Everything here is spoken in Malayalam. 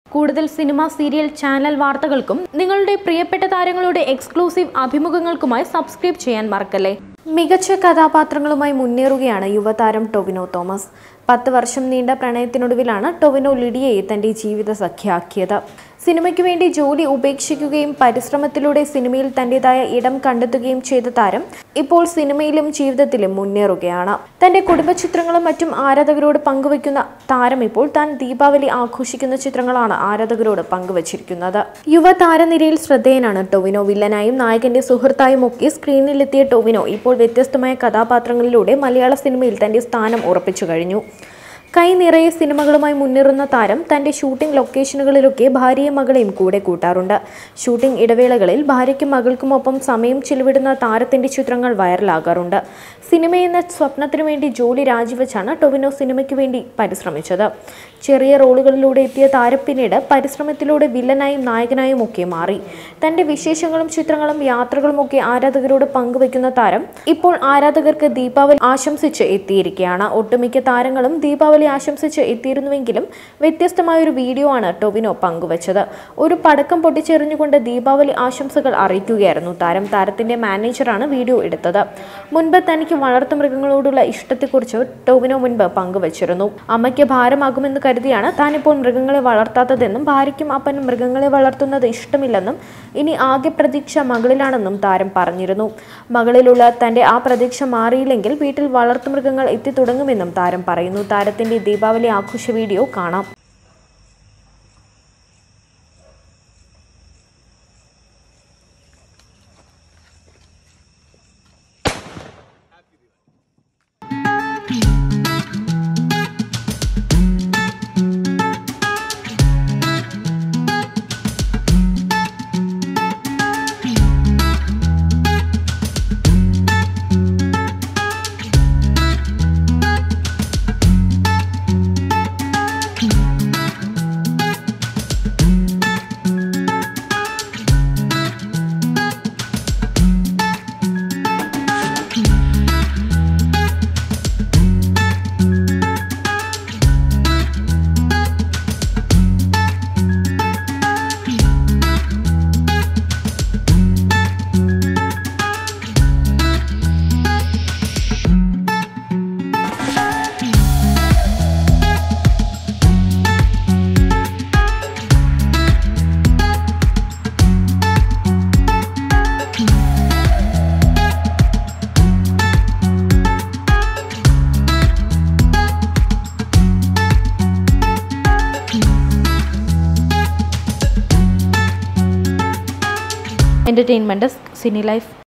കൂടുതൽ സിനിമ സീരിയൽ ചാനൽ വാർത്തകൾക്കും നിങ്ങളുടെ പ്രിയപ്പെട്ട താരങ്ങളുടെ എക്സ്ക്ലൂസീവ് അഭിമുഖങ്ങൾക്കുമായി സബ്സ്ക്രൈബ് ചെയ്യാൻ മറക്കല്ലേ മികച്ച കഥാപാത്രങ്ങളുമായി മുന്നേറുകയാണ് യുവതാരം ടൊവിനോ തോമസ് പത്ത് വർഷം നീണ്ട പ്രണയത്തിനൊടുവിലാണ് ടൊവിനോ ലിഡിയയെ തന്റെ ജീവിത സഖ്യയാക്കിയത് സിനിമയ്ക്ക് വേണ്ടി ജോലി ഉപേക്ഷിക്കുകയും പരിശ്രമത്തിലൂടെ സിനിമയിൽ തന്റേതായ ഇടം കണ്ടെത്തുകയും ചെയ്ത താരം ഇപ്പോൾ സിനിമയിലും ജീവിതത്തിലും മുന്നേറുകയാണ് തന്റെ കുടുംബ ചിത്രങ്ങളും മറ്റും ആരാധകരോട് പങ്കുവയ്ക്കുന്ന താരം ഇപ്പോൾ താൻ ദീപാവലി ആഘോഷിക്കുന്ന ചിത്രങ്ങളാണ് ആരാധകരോട് പങ്കുവച്ചിരിക്കുന്നത് യുവ താരനിരയിൽ ശ്രദ്ധേയനാണ് ടൊവിനോ വില്ലനായും നായകന്റെ സുഹൃത്തായും ഒക്കെ സ്ക്രീനിലെത്തിയ ടൊവിനോ ഇപ്പോൾ വ്യത്യസ്തമായ കഥാപാത്രങ്ങളിലൂടെ മലയാള സിനിമയിൽ തന്റെ സ്ഥാനം ഉറപ്പിച്ചു കഴിഞ്ഞു കൈ നിറയെ സിനിമകളുമായി മുന്നേറുന്ന താരം തന്റെ ഷൂട്ടിംഗ് ലൊക്കേഷനുകളിലൊക്കെ ഭാര്യയും മകളെയും കൂടെ കൂട്ടാറുണ്ട് ഷൂട്ടിംഗ് ഇടവേളകളിൽ ഭാര്യയ്ക്കും മകൾക്കുമൊപ്പം സമയം ചിലവിടുന്ന താരത്തിന്റെ ചിത്രങ്ങൾ വൈറലാകാറുണ്ട് സിനിമ എന്ന സ്വപ്നത്തിനു വേണ്ടി ജോലി രാജിവെച്ചാണ് ടൊവിനോ സിനിമയ്ക്ക് വേണ്ടി പരിശ്രമിച്ചത് ചെറിയ റോളുകളിലൂടെ എത്തിയ താരം പിന്നീട് പരിശ്രമത്തിലൂടെ വില്ലനായും നായകനായും ഒക്കെ മാറി തന്റെ വിശേഷങ്ങളും ചിത്രങ്ങളും യാത്രകളും ഒക്കെ ആരാധകരോട് പങ്കുവെക്കുന്ന താരം ഇപ്പോൾ ആരാധകർക്ക് ദീപാവലി ആശംസിച്ച് എത്തിയിരിക്കുകയാണ് ഒട്ടുമിക്ക താരങ്ങളും ദീപാവലി ആശംസിച്ച് എത്തിയിരുന്നുവെങ്കിലും വ്യത്യസ്തമായ ഒരു വീഡിയോ ആണ് ടൊവിനോ പങ്കുവച്ചത് ഒരു പടക്കം പൊട്ടിച്ചെറിഞ്ഞുകൊണ്ട് ദീപാവലി ആശംസകൾ അറിയിക്കുകയായിരുന്നു താരം താരത്തിന്റെ മാനേജറാണ് വീഡിയോ എടുത്തത് മുൻപ് തനിക്ക് വളർത്തുമൃഗങ്ങളോടുള്ള ഇഷ്ടത്തെക്കുറിച്ച് ടൊവിനോ മുൻപ് പങ്കുവച്ചിരുന്നു അമ്മയ്ക്ക് ഭാരമാകുമെന്ന് കരുതിയാണ് താനിപ്പോൾ മൃഗങ്ങളെ വളർത്താത്തതെന്നും ഭാര്യയ്ക്കും അപ്പനും മൃഗങ്ങളെ വളർത്തുന്നത് ഇഷ്ടമില്ലെന്നും ഇനി ആകെ പ്രതീക്ഷ മകളിലാണെന്നും താരം പറഞ്ഞിരുന്നു മകളിലുള്ള തന്റെ ആ പ്രതീക്ഷ മാറിയില്ലെങ്കിൽ വീട്ടിൽ വളർത്തുമൃഗങ്ങൾ എത്തിത്തുടങ്ങുമെന്നും താരം പറയുന്നു താരത്തിന്റെ ദീപാവലി ആഘോഷ വീഡിയോ കാണാം എന്റർടൈൻമെന്റ് സിനി ലൈഫ്